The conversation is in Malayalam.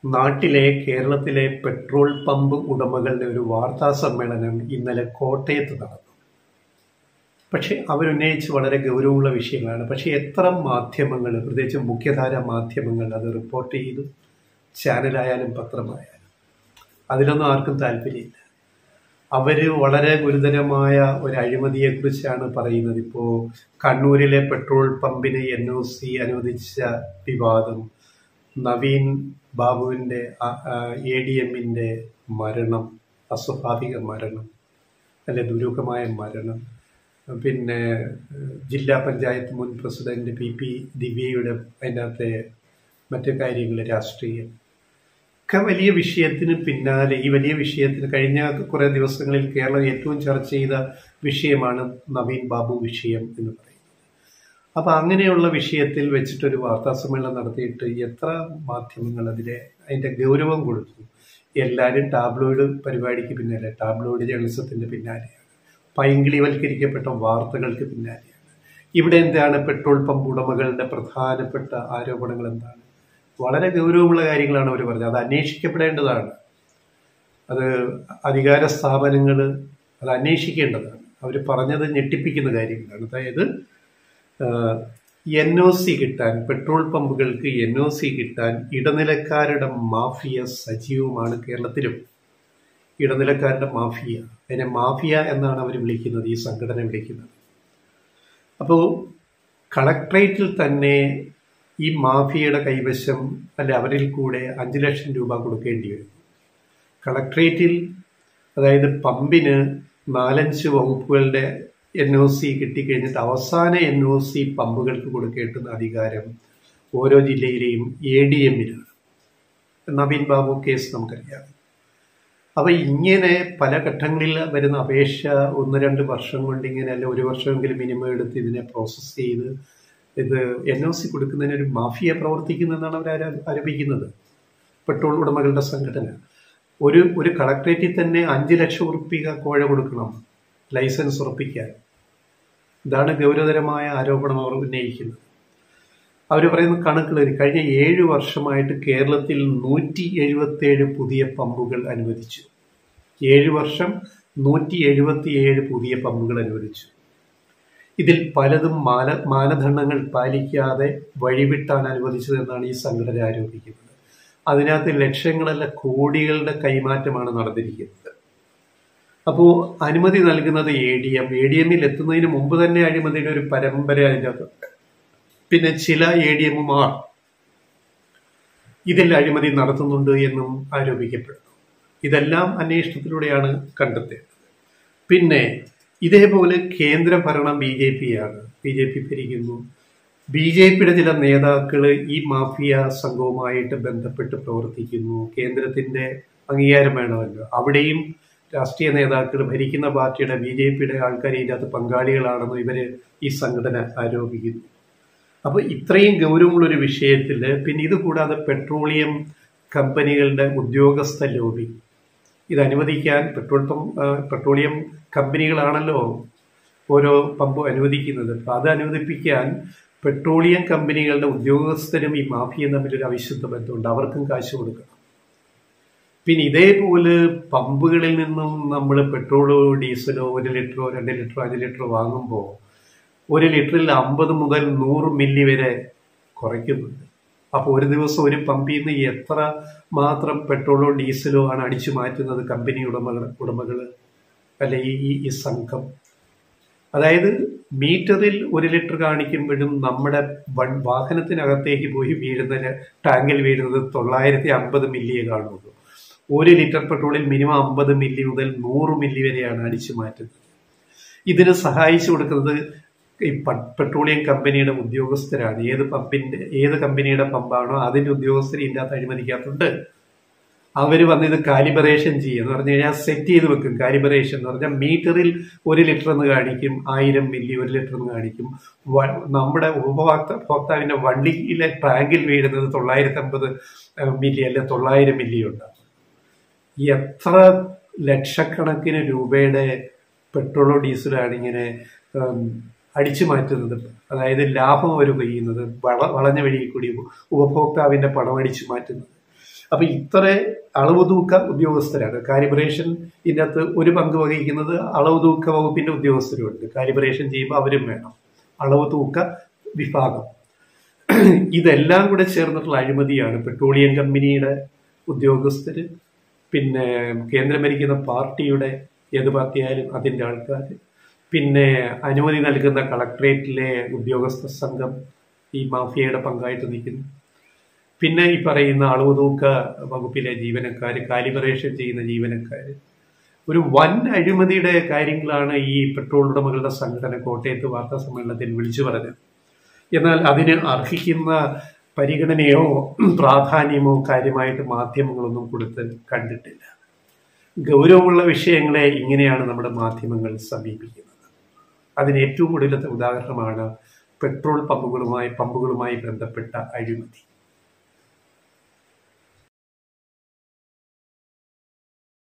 നാട്ടിലെ കേരളത്തിലെ പെട്രോൾ പമ്പ് ഉടമകളുടെ ഒരു വാർത്താ സമ്മേളനം ഇന്നലെ കോട്ടയത്ത് നടന്നു പക്ഷെ അവരുന്നയിച്ച് വളരെ ഗൗരവമുള്ള വിഷയങ്ങളാണ് പക്ഷെ എത്ര മാധ്യമങ്ങൾ പ്രത്യേകിച്ച് മുഖ്യധാര മാധ്യമങ്ങൾ അത് റിപ്പോർട്ട് ചെയ്തു ചാനലായാലും പത്രമായാലും അതിലൊന്നും ആർക്കും താല്പര്യമില്ല അവർ വളരെ ഗുരുതരമായ ഒരു അഴിമതിയെക്കുറിച്ചാണ് പറയുന്നത് ഇപ്പോൾ കണ്ണൂരിലെ പെട്രോൾ പമ്പിന് എൻ ഒ സി അനുവദിച്ച വിവാദം നവീൻ ബാബുവിൻ്റെ എ ഡി എമ്മിൻ്റെ മരണം അസ്വാഭാവിക മരണം അല്ലെ ദുരൂഹമായ മരണം പിന്നെ ജില്ലാ പഞ്ചായത്ത് മുൻ പ്രസിഡന്റ് പി പി ദിവ്യയുടെ അതിനകത്തെ മറ്റു കാര്യങ്ങൾ രാഷ്ട്രീയം ഒക്കെ വലിയ വിഷയത്തിന് പിന്നാലെ ഈ വലിയ വിഷയത്തിന് കഴിഞ്ഞ കുറേ ദിവസങ്ങളിൽ കേരളം ഏറ്റവും ചർച്ച ചെയ്ത വിഷയമാണ് നവീൻ ബാബു വിഷയം എന്ന് പറയുന്നത് അപ്പം അങ്ങനെയുള്ള വിഷയത്തിൽ വെച്ചിട്ടൊരു വാർത്താ സമ്മേളനം നടത്തിയിട്ട് എത്ര മാധ്യമങ്ങൾ അതിലെ അതിൻ്റെ ഗൗരവം കൊടുത്തു എല്ലാവരും ടാബ്ലോയിഡ് പരിപാടിക്ക് പിന്നാലെ ടാബ്ലോയിഡ് ജേർണലിസത്തിൻ്റെ പിന്നാലെയാണ് പൈങ്കിളിവൽക്കരിക്കപ്പെട്ട വാർത്തകൾക്ക് പിന്നാലെയാണ് ഇവിടെ എന്താണ് പെട്രോൾ പമ്പ് ഉടമകളുടെ പ്രധാനപ്പെട്ട ആരോപണങ്ങൾ എന്താണ് വളരെ ഗൗരവമുള്ള കാര്യങ്ങളാണ് അവർ പറഞ്ഞത് അത് അന്വേഷിക്കപ്പെടേണ്ടതാണ് അത് അധികാര സ്ഥാപനങ്ങൾ അത് അന്വേഷിക്കേണ്ടതാണ് അവർ പറഞ്ഞത് ഞെട്ടിപ്പിക്കുന്ന കാര്യങ്ങളാണ് അതായത് എൻ ഒ സി കിട്ടാൻ പെട്രോൾ പമ്പുകൾക്ക് എൻ ഒ സി കിട്ടാൻ ഇടനിലക്കാരുടെ മാഫിയ സജീവമാണ് കേരളത്തിലും ഇടനിലക്കാരുടെ മാഫിയ അതിനെ മാഫിയ എന്നാണ് അവർ വിളിക്കുന്നത് ഈ സംഘടന വിളിക്കുന്നത് അപ്പോൾ കളക്ട്രേറ്റിൽ തന്നെ ഈ മാഫിയയുടെ കൈവശം അല്ല അവരിൽ കൂടെ അഞ്ച് ലക്ഷം രൂപ കൊടുക്കേണ്ടി വരും കളക്ട്രേറ്റിൽ അതായത് പമ്പിന് നാലഞ്ച് വകുപ്പുകളുടെ എൻ ഒ സി കിട്ടിക്കഴിഞ്ഞിട്ട് അവസാന എൻ ഒ സി പമ്പുകൾക്ക് കൊടുക്കേണ്ടുന്ന അധികാരം ഓരോ ജില്ലയിലെയും എ ഡി എമ്മിനാണ് നവീൻ ബാബു കേസ് നമുക്കറിയാം അപ്പൊ ഇങ്ങനെ പല ഘട്ടങ്ങളിൽ വരുന്ന അപേക്ഷ ഒന്ന് രണ്ട് വർഷം കൊണ്ട് ഇങ്ങനെ അല്ല ഒരു വർഷമെങ്കിലും മിനിമം എടുത്ത് ഇതിനെ പ്രോസസ്സ് ചെയ്ത് ഇത് എൻ ഒ സി കൊടുക്കുന്നതിന് ഒരു മാഫിയ പ്രവർത്തിക്കുന്നതെന്നാണ് അവർ ആരോപിക്കുന്നത് പെട്രോൾ ഉടമകളുടെ സംഘടന ഒരു ഒരു കളക്ട്രേറ്റിൽ തന്നെ അഞ്ച് ലക്ഷം ഉറുപ്പിക കോഴ കൊടുക്കണം ലൈസൻസ് ഉറപ്പിക്കാൻ ഇതാണ് ഗൗരവതരമായ ആരോപണം അവർ ഉന്നയിക്കുന്നത് അവർ പറയുന്ന കണക്കുകൾ കഴിഞ്ഞ ഏഴ് വർഷമായിട്ട് കേരളത്തിൽ നൂറ്റി എഴുപത്തേഴ് പുതിയ പമ്പുകൾ അനുവദിച്ചു ഏഴ് വർഷം നൂറ്റി എഴുപത്തിയേഴ് പുതിയ പമ്പുകൾ അനുവദിച്ചു ഇതിൽ പലതും മാന മാനദണ്ഡങ്ങൾ പാലിക്കാതെ വഴിവിട്ടാണ് അനുവദിച്ചതെന്നാണ് ഈ സംഘടന ആരോപിക്കുന്നത് അതിനകത്ത് ലക്ഷങ്ങളല്ല കോടികളുടെ കൈമാറ്റമാണ് നടന്നിരിക്കുന്നത് അപ്പോൾ അനുമതി നൽകുന്നത് A D M A D എമ്മിൽ എത്തുന്നതിന് മുമ്പ് തന്നെ അഴിമതിയുടെ ഒരു പരമ്പര അതിൻ്റെ അകത്തുണ്ട് പിന്നെ ചില എ ഡി എമ്മുമാർ ഇതിൽ അഴിമതി നടത്തുന്നുണ്ട് എന്നും ആരോപിക്കപ്പെടുന്നു ഇതെല്ലാം അന്വേഷണത്തിലൂടെയാണ് കണ്ടെത്തേണ്ടത് പിന്നെ ഇതേപോലെ കേന്ദ്ര ഭരണം ബി ജെ പി ആണ് ബി ജെ പി ഭരിക്കുന്നു ബി ജെ പിയുടെ ചില നേതാക്കൾ ഈ മാഫിയ സംഘവുമായിട്ട് ബന്ധപ്പെട്ട് പ്രവർത്തിക്കുന്നു കേന്ദ്രത്തിന്റെ അംഗീകാരം വേണമല്ലോ അവിടെയും രാഷ്ട്രീയ നേതാക്കൾ ഭരിക്കുന്ന പാർട്ടിയുടെ ബി ജെ പിയുടെ ആൾക്കാർ ഇതിനകത്ത് പങ്കാളികളാണെന്ന് ഇവര് ഈ സംഘടന ആരോപിക്കുന്നു അപ്പൊ ഇത്രയും ഗൗരവമുള്ളൊരു വിഷയത്തിൽ പിന്നെ ഇത് കൂടാതെ പെട്രോളിയം കമ്പനികളുടെ ഉദ്യോഗസ്ഥ ലോബി ഇത് അനുവദിക്കാൻ പെട്രോൾ പമ്പ് പെട്രോളിയം കമ്പനികളാണല്ലോ ഓരോ പമ്പ് അനുവദിക്കുന്നത് അപ്പൊ അത് അനുവദിപ്പിക്കാൻ പെട്രോളിയം കമ്പനികളുടെ ഉദ്യോഗസ്ഥരും ഈ മാഫിയും തമ്മിലൊരു അവിശുദ്ധ ബന്ധമുണ്ട് അവർക്കും കാശ് കൊടുക്കണം പിന്നെ ഇതേപോലെ പമ്പുകളിൽ നിന്നും നമ്മൾ പെട്രോളോ ഡീസലോ ഒരു ലിറ്ററോ രണ്ട് ലിറ്ററോ അഞ്ച് ലിറ്ററോ വാങ്ങുമ്പോൾ ഒരു ലിറ്ററിൽ അമ്പത് മുതൽ നൂറ് മില്ലി വരെ കുറയ്ക്കുന്നുണ്ട് അപ്പോൾ ഒരു ദിവസം ഒരു പമ്പിൽ നിന്ന് എത്ര മാത്രം പെട്രോളോ ഡീസലോ ആണ് അടിച്ചു മാറ്റുന്നത് കമ്പനി ഉടമകൾ ഉടമകൾ അല്ലെ ഈ ഈ സംഘം അതായത് മീറ്ററിൽ ഒരു ലിറ്റർ കാണിക്കുമ്പോഴും നമ്മുടെ വാഹനത്തിനകത്തേക്ക് പോയി വീഴുന്ന ടാങ്കിൽ വീഴുന്നത് തൊള്ളായിരത്തി അമ്പത് മില്ലിയെ കാണുള്ളൂ ഒരു ലിറ്റർ പെട്രോളിൽ മിനിമം അമ്പത് മില്ലി മുതൽ നൂറ് മില്ലി വരെയാണ് അടിച്ചു മാറ്റുന്നത് ഇതിന് സഹായിച്ചു കൊടുക്കുന്നത് ഈ പെട്രോളിയം കമ്പനിയുടെ ഉദ്യോഗസ്ഥരാണ് ഏത് പമ്പിന്റെ ഏത് കമ്പനിയുടെ പമ്പാണോ അതിന്റെ ഉദ്യോഗസ്ഥർ ഇതിനകത്ത് അഴിമതിക്കാത്തുണ്ട് അവർ വന്ന് ഇത് കാലിബറേഷൻ ചെയ്യും എന്ന് പറഞ്ഞു കഴിഞ്ഞാൽ സെറ്റ് ചെയ്ത് വെക്കും കാലിബറേഷൻ എന്ന് പറഞ്ഞാൽ മീറ്ററിൽ ഒരു ലിറ്റർ എന്ന് കാണിക്കും ആയിരം മില്ലി ഒരു ലിറ്റർ എന്ന് കാണിക്കും നമ്മുടെ ഉപഭോക്ത ഭോക്താവിന്റെ വണ്ടിയിലെ ടാങ്കിൽ വീഴുന്നത് തൊള്ളായിരത്തി അമ്പത് മില്ലി അല്ലെ തൊള്ളായിരം മില്ലി ഉണ്ടാവും എത്ര ലക്ഷക്കണക്കിന് രൂപയുടെ പെട്രോളോ ഡീസലാണ് ഇങ്ങനെ അടിച്ചു മാറ്റുന്നത് അതായത് ലാഭം അവർ കൊയ്യുന്നത് വള വളഞ്ഞ വഴി കൂടി ഉപഭോക്താവിന്റെ പണം അടിച്ചു മാറ്റുന്നത് അപ്പൊ ഇത്ര അളവ് തൂക്ക ഉദ്യോഗസ്ഥരാണ് കാലിബ്രേഷൻ ഇതിനകത്ത് ഒരു പങ്ക് വഹിക്കുന്നത് അളവ് തൂക്ക വകുപ്പിന്റെ ഉദ്യോഗസ്ഥരുണ്ട് കാലിബ്രേഷൻ ചെയ്യുമ്പോൾ അവരും വേണം അളവ് തൂക്ക വിഭാഗം ഇതെല്ലാം കൂടെ ചേർന്നിട്ടുള്ള അഴിമതിയാണ് പെട്രോളിയം കമ്പനിയുടെ ഉദ്യോഗസ്ഥര് പിന്നെ കേന്ദ്രം ഭരിക്കുന്ന പാർട്ടിയുടെ ഏത് പാർട്ടിയായാലും അതിൻ്റെ ആൾക്കാർ പിന്നെ അനുമതി നൽകുന്ന കളക്ടറേറ്റിലെ ഉദ്യോഗസ്ഥ സംഘം ഈ മാഫിയയുടെ പങ്കായിട്ട് നിൽക്കുന്നു പിന്നെ ഈ പറയുന്ന അളവ് തൂക്ക വകുപ്പിലെ ജീവനക്കാർ കാലിബറേഷൻ ചെയ്യുന്ന ജീവനക്കാർ ഒരു വൻ അഴിമതിയുടെ കാര്യങ്ങളാണ് ഈ പെട്രോൾ ഉടമകളുടെ സംഘടന കോട്ടയത്ത് വാർത്താ സമ്മേളനത്തിൽ വിളിച്ചു പറഞ്ഞത് എന്നാൽ അതിന് അർഹിക്കുന്ന പരിഗണനയോ പ്രാധാന്യമോ കാര്യമായിട്ട് മാധ്യമങ്ങളൊന്നും കൊടുത്ത് കണ്ടിട്ടില്ല ഗൗരവമുള്ള വിഷയങ്ങളെ ഇങ്ങനെയാണ് നമ്മുടെ മാധ്യമങ്ങൾ സമീപിക്കുന്നത് അതിന് ഏറ്റവും ഒടുവിലത്തെ ഉദാഹരണമാണ് പെട്രോൾ പമ്പുകളുമായി പമ്പുകളുമായി ബന്ധപ്പെട്ട അഴിമതി